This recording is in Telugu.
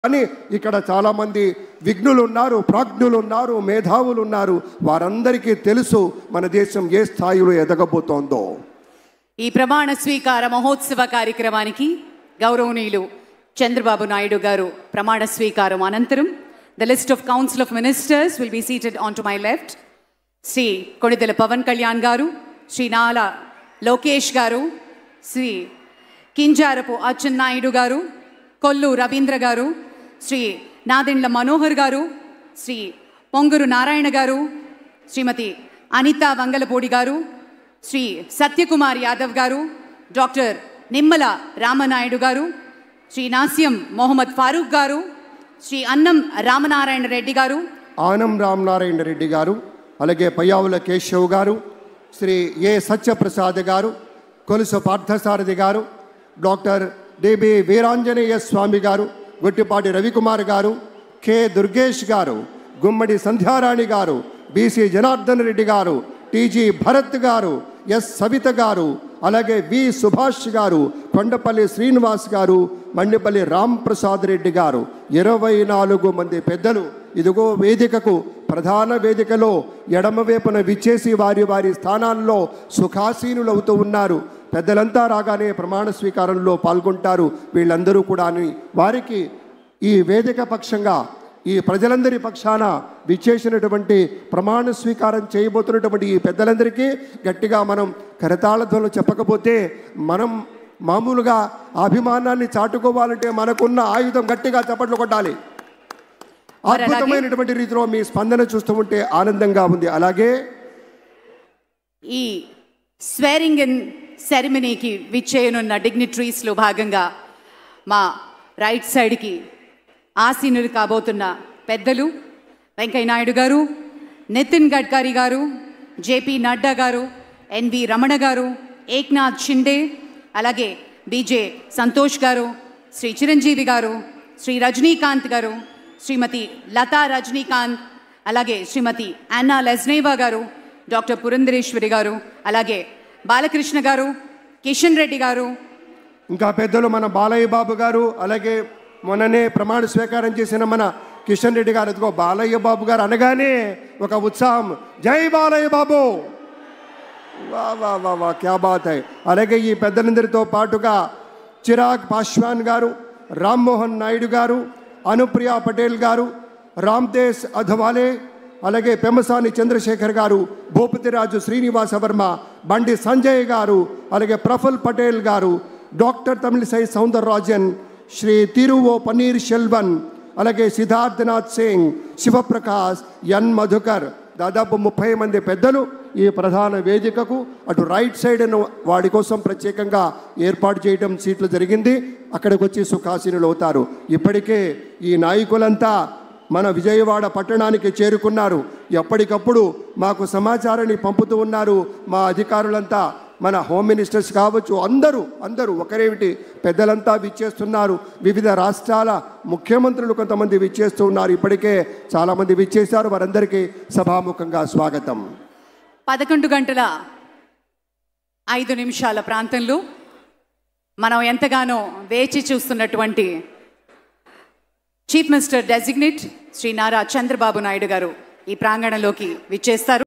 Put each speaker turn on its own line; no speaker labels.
కానీ ఇక్కడ చాలామంది విఘ్నులు ఉన్నారు ప్రాజ్ఞులు ఉన్నారు మేధావులు ఉన్నారు వారందరికీ తెలుసు మన దేశం ఏ స్థాయిలో ఎదగబోతోందో
ఈ ప్రమాణ స్వీకార మహోత్సవ కార్యక్రమానికి గౌరవనీయులు చంద్రబాబు నాయుడు గారు ప్రమాణ స్వీకారం అనంతరం the list of council of ministers will be seated on to my left Shri Konidela Pawan Kalyan గారు శ్రీ నాల లోకేష్ గారు శ్రీ కింజారపు అచ్చెన్నాయుడు గారు కొల్లు రవీంద్ర గారు శ్రీ నాదెండ్ల మనోహర్ గారు శ్రీ పొంగురు నారాయణ గారు శ్రీమతి అనిత వంగలపూడి గారు శ్రీ సత్యకుమార్ యాదవ్ గారు డాక్టర్ నిమ్మల రామనాయుడు గారు శ్రీ నాస్యం మొహమ్మద్ ఫారూక్ గారు శ్రీ అన్నం రామనారాయణ రెడ్డి గారు
ఆనం రామనారాయణ రెడ్డి గారు అలాగే పయ్యావుల కేశవ్ గారు శ్రీ ఏ సత్యప్రసాద్ గారు కొలుసు పార్థసారథి గారు డాక్టర్ డిబి వీరాంజనేయ స్వామి గారు గొట్టిపాటి రవికుమార్ గారు కె దుర్గేష్ గారు గుమ్మడి సంధ్యారాణి గారు బీసీ జనార్దన్ రెడ్డి గారు టీజీ భరత్ గారు ఎస్ సవిత గారు అలాగే వి సుభాష్ గారు కొండపల్లి శ్రీనివాస్ గారు మండిపల్లి రామ్ ప్రసాద్ రెడ్డి గారు ఇరవై నాలుగు మంది పెద్దలు ఇదిగో వేదికకు ప్రధాన వేదికలో ఎడమవైపున విచ్చేసి వారి వారి స్థానాల్లో సుఖాసీనులు అవుతూ ఉన్నారు పెద్దలంతా రాగానే ప్రమాణ స్వీకారంలో పాల్గొంటారు వీళ్ళందరూ కూడా అని వారికి ఈ వేదిక పక్షంగా ఈ ప్రజలందరి పక్షాన విచ్చేసినటువంటి ప్రమాణ స్వీకారం చేయబోతున్నటువంటి ఈ పెద్దలందరికీ గట్టిగా మనం కరతాళధ్వలు చెప్పకపోతే మనం మామూలుగా ఆ అభిమానాన్ని చాటుకోవాలంటే మనకున్న ఆయుధం గట్టిగా చప్పట్లు కొట్టాలి
మరి అలాగే-
అద్భుతమైనటువంటి రీతిలో మీ స్పందన చూస్తూ ఉంటే ఆనందంగా ఉంది అలాగే
ఈ స్వేరింగ్ ఇన్ సెరమనీకి విచ్చేయనున్న డిగ్నిటరీస్లో భాగంగా మా రైట్ సైడ్కి ఆసీనులు కాబోతున్న పెద్దలు వెంకయ్యనాయుడు గారు నితిన్ గడ్కరీ గారు జేపీ నడ్డా గారు ఎన్వి రమణ గారు ఏక్నాథ్ షిండే అలాగే బీజే సంతోష్ గారు శ్రీ చిరంజీవి గారు శ్రీ రజనీకాంత్ గారు శ్రీమతి లతా రజనీకాంత్ అలాగే శ్రీమతి అన్నా లెజ్నేవా గారు డాక్టర్ పురంధరేశ్వరి గారు అలాగే బాలకృష్ణ గారు కిషన్ రెడ్డి గారు
ఇంకా పెద్దలు మన బాలయ్య బాబు గారు అలాగే మొన్ననే ప్రమాణ స్వీకారం చేసిన మన కిషన్ రెడ్డి గారు ఎదుగో బాలయ్య బాబు గారు అనగానే ఒక ఉత్సాహం జై బాలయ్య బాబు వా వా వా వా క్యా బాత్ హై అలాగే ఈ పెద్దలందరితో పాటుగా చిరాగ్ పాశ్వాన్ గారు రామ్మోహన్ నాయుడు గారు అనుప్రియ పటేల్ గారు రామ్దేశ్ అధవాలే అలాగే పెమసాని చంద్రశేఖర్ గారు భూపతిరాజు శ్రీనివాస వర్మ బండి సంజయ్ గారు అలాగే ప్రఫుల్ పటేల్ గారు డాక్టర్ తమిళిసై సౌందరరాజన్ శ్రీ తిరువో పన్నీర్ శెల్వన్ అలాగే సిద్ధార్థనాథ్ సింగ్ శివప్రకాష్ ఎన్ మధుకర్ దాదాపు ముప్పై మంది పెద్దలు ఈ ప్రధాన వేదికకు అటు రైట్ సైడ్ వాడి కోసం ప్రత్యేకంగా ఏర్పాటు చేయడం సీట్లు జరిగింది అక్కడికి వచ్చి సుఖాసీనులు అవుతారు ఇప్పటికే ఈ నాయకులంతా మన విజయవాడ పట్టణానికి చేరుకున్నారు ఎప్పటికప్పుడు మాకు సమాచారాన్ని పంపుతూ ఉన్నారు మా అధికారులంతా మన హోమ్ మినిస్టర్స్ కావచ్చు అందరూ అందరూ ఒకరేమిటి పెద్దలంతా విచ్చేస్తున్నారు వివిధ రాష్ట్రాల ముఖ్యమంత్రులు కొంతమంది విచ్చేస్తూ ఉన్నారు ఇప్పటికే చాలామంది విచ్చేశారు వారందరికీ సభాముఖంగా స్వాగతం
పదకొండు గంటల ఐదు నిమిషాల ప్రాంతంలో మనం ఎంతగానో వేచి చూస్తున్నటువంటి chief minister designate Shri Nara Chandrababu Naidu గారు ఈ ప్రాంగణంలోకి విచ్చేస్తారు